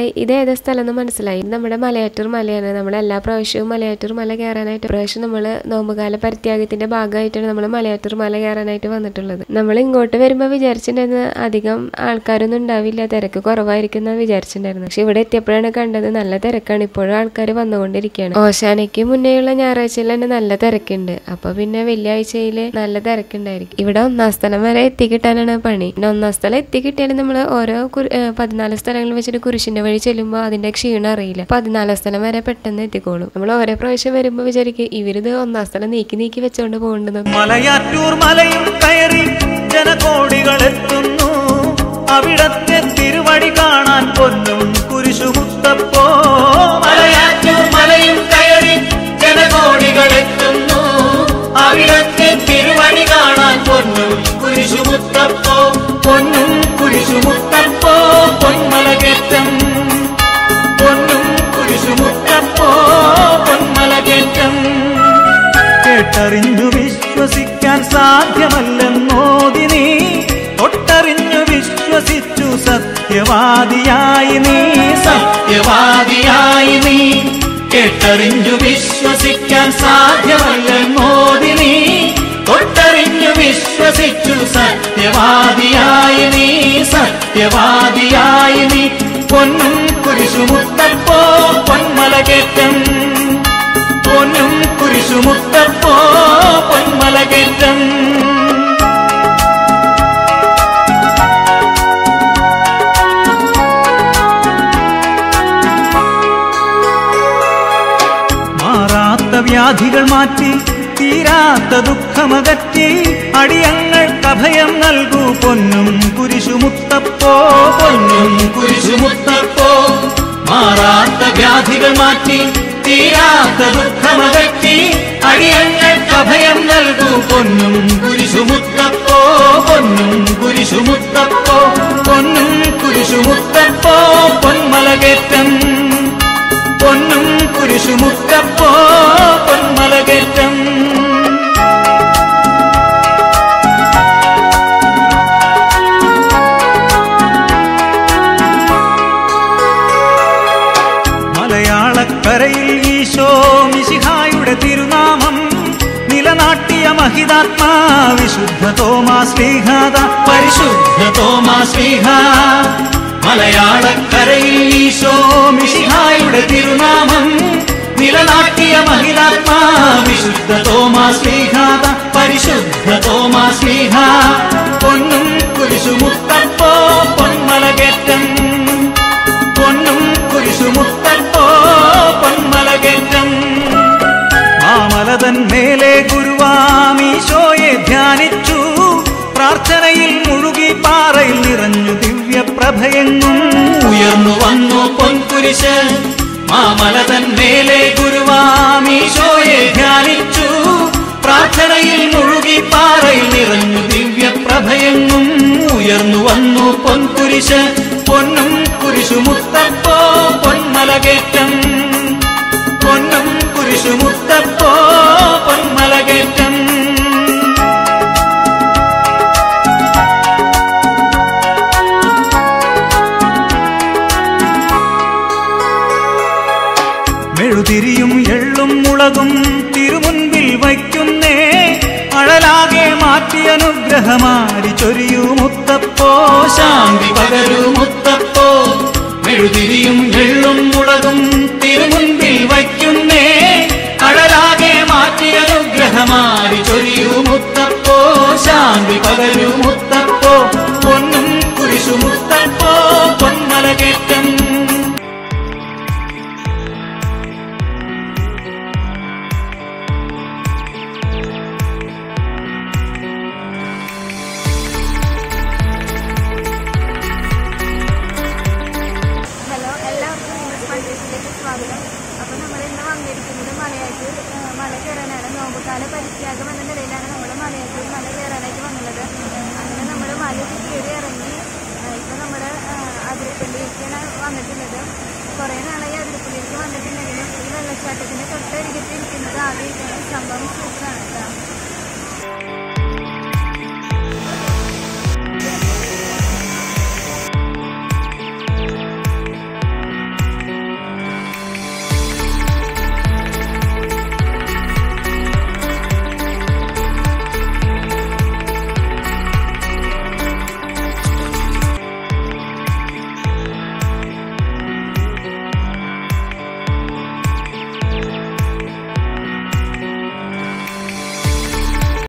മനസ്സിലായി ഇത് ഏതാ സ്ഥലം എന്ന് മനസ്സിലായി ഇത് നമ്മുടെ മലയാറ്റൂർ മലയാണ് നമ്മൾ എല്ലാ പ്രാവശ്യവും മലയാറ്റൂർ മല കയറാനായിട്ട് പ്രാവശ്യം നമ്മൾ നോമ്പുകാല പരിത്യാഗത്തിന്റെ ഭാഗമായിട്ടാണ് നമ്മൾ മലയാറ്റൂർ മല കയറാനായിട്ട് വന്നിട്ടുള്ളത് നമ്മൾ ഇങ്ങോട്ട് വരുമ്പോൾ വിചാരിച്ചിട്ടുണ്ടായിരുന്ന അധികം ആൾക്കാരൊന്നും ഉണ്ടാവില്ല തിരക്ക് കുറവായിരിക്കും എന്നാണ് വിചാരിച്ചിട്ടുണ്ടായിരുന്നു പക്ഷെ ഇവിടെ എത്തിയപ്പോഴാണ് കണ്ടത് നല്ല തിരക്കാണ് ഇപ്പോഴും ആൾക്കാർ വന്നുകൊണ്ടിരിക്കുകയാണ് ഓശാനയ്ക്ക് മുന്നേയുള്ള ഞായറാഴ്ചയിൽ തന്നെ നല്ല തിരക്കുണ്ട് അപ്പൊ പിന്നെ വെള്ളിയാഴ്ചയിൽ നല്ല തിരക്കുണ്ടായിരിക്കും ഇവിടെ ഒന്നാം സ്ഥലം വരെ എത്തിക്കിട്ടാനാണ് പണി പിന്നെ ഒന്നാം സ്ഥലം എത്തിക്കിട്ടിയാലും നമ്മൾ ഓരോ കുരു- ഏഹ് പതിനാല് സ്ഥലങ്ങളിൽ വെച്ചിട്ട് കുരിശിന്റെ വഴി ചെല്ലുമ്പോൾ അതിന്റെ ക്ഷീണം അറിയില്ല പതിനാലാം സ്ഥലം വരെ പെട്ടെന്ന് എത്തിക്കോളും നമ്മൾ ഓരോ പ്രാവശ്യം വരുമ്പോൾ വിചാരിക്കും ഇവരിത് ഒന്നാം സ്ഥലം നീക്കി നീക്കി വെച്ചോണ്ട് പോകുന്നുണ്ടെന്ന് മലയാറ്റൂർ മലയും കയറി ജനകോടികൾ എത്തുന്നു അവിടത്തെ തിരുവടി കാണാൻ പൊന്നും കുരിശുമുത്തപ്പോ മലയാറ്റൂർ മലയും കയറി ജനകോടികൾ എത്തുന്നു അവിടത്തെ തിരുവടി കാണാൻ പൊന്നും കുരിശുമുത്തപ്പോ പൊന്നും കുരിശുമുത്തപ്പോ പൊന്മലകേറ്റം പൊന്നും കുരിശുമുത്തപ്പോ പൊന്മലകേറ്റം കേട്ടറിഞ്ഞു വിശ്വസിക്കാൻ സാധ്യമല്ലെന്നോതി നീ തൊട്ടറിഞ്ഞു വിശ്വസിച്ചു സത്യവാദിയായി നീ സത്യവാദിയായി നീ കേട്ടറിഞ്ഞു വിശ്വസിക്കാൻ സാധ്യമല്ലെന്നോതി നീ തൊട്ടറിഞ്ഞു വിശ്വസിച്ചു സത്യവാദിയായി നീ സത്യവാദിയായി നീ പൊന്നും കുരിശുമുത്തപ്പോ പൊന്മലകേറ്റം പൊന്നും കുരിശുമുത്തപ്പോ പൊന്മലകേറ്റം മാറാത്ത വ്യാധികൾ മാറ്റി തീരാത്ത ദുഃഖമകറ്റി അടിയങ്ങൾക്ക് അഭയം നൽകൂ പൊന്നും കുരിശുമുത്തപ്പോ പൊന്നും കുരിശുമുത്തപ്പോ മാറാത്ത വ്യാധികൾ മാറ്റി തീരാത്ത ദുഃഖമകറ്റി അടിയങ്ങൾക്ക് അഭയം നൽകൂ പൊന്നും കുരിശുമുത്തപ്പോ പൊന്നും കുരിശുമുത്തപ്പോ പൊന്നും കുരിശുമുത്തപ്പോ പൊന്മലകേറ്റം പൊന്നും കുരിശുമുത്തപ്പോ പൊന്മലകേറ്റം മലയാളക്കരയിൽ ഈശോ മിശിഹായുടെ തിരുനാമം നിലനാട്ടിയ മഹിതാത്മാ വിശുദ്ധ തോമാ ശ്രീഹാദ പരിശുദ്ധ തോമാ ശ്രീഹ മലയാളക്കരയിൽ ഈശോ മിശിഹായുടെ തിരുനാമം നിലനാട്ടിയ മഹിതാത്മാ വിശുദ്ധ തോമാ ശ്രീഹാദ പരിശുദ്ധ തോമാ ശ്രീഹ പൊന്നും കുരിശുമുത്തപ്പോ പൊന്മലകേറ്റം പൊന്നും കുരിശുമുത്തപ്പോ പൊന്മലകേറ്റം മാമലതൻ മേലെ ഗുരുവാമീശോയെ ധ്യാനിച്ചു പ്രാർത്ഥനയിൽ മുഴുകി പാറയിൽ നിറഞ്ഞു ദിവ്യപ്രഭയെങ്ങും ഉയർന്നു വന്നു പൊൻകുരിശ് മാമലതൻ മേലെ ഗുരുവാമീശോയെ ധ്യാനിച്ചു പ്രാർത്ഥനയിൽ മുഴുകി പാറയിൽ നിറഞ്ഞു ദിവ്യപ്രഭയെങ്ങും ഉയർന്നു വന്നു പൊൻകുരിശ് പൊന്നും കുരിശുമുത്തപ്പോ പൊന്മലകേറ്റം പൊന്നും കുരിശുമുത്തപ്പോ പൊന്മലകേറ്റം മെഴുതിരിയും എള്ളും മുളകും തിരുമുൻപിൽ വയ്ക്കുന്നേ അഴലാകെ മാറ്റി അനുഗ്രഹമാരി ചൊരിയൂ മുത്തപ്പോ ശാന്തി പകരൂ മുത്തപ്പോ മെഴുതിരിയും എള്ളും മുളകും തിരുമുൻപിൽ വയ്ക്കുന്നേ അഴലാകെ മാറ്റി അനുഗ്രഹമാരി ചൊരിയൂ മുത്തപ്പോ ശാന്തി പകരൂ മുത്തപ്പോ പൊന്നും കുരിശു മുത്തപ്പോ പൊന്മലകേറ്റം ഹലോ എല്ലാവർക്കും ന്യൂസ് പണ്ടേഴ്സിലേക്ക് സ്വാഗതം അപ്പോൾ നമ്മൾ ഇന്ന് വന്നിരിക്കുന്നത് മലയാറ്റൂർ ആ, മല കയറാനാണ് നോമ്പുകാല പരിത്യാഗം എന്ന നിലയിലാണ് നമ്മൾ മലയാറ്റൂർ മല കയറാനായിട്ട് വന്നുള്ളത് അങ്ങനെ നമ്മൾ മല കയറി ഇറങ്ങി ഇപ്പോൾ നമ്മൾ അതിരപ്പള്ളിയിലേക്കാണ് വന്നിട്ടുള്ളത് കുറേ നാളായി അതിരപ്പള്ളിയിലേക്ക് വന്നിട്ടുണ്ടെങ്കിലും ഈ വെള്ളച്ചാട്ടത്തിൻ്റെ തൊട്ടരികത്ത് ഇരിക്കുന്നത് ആദ്യമായിട്ടാണ് സംഭവം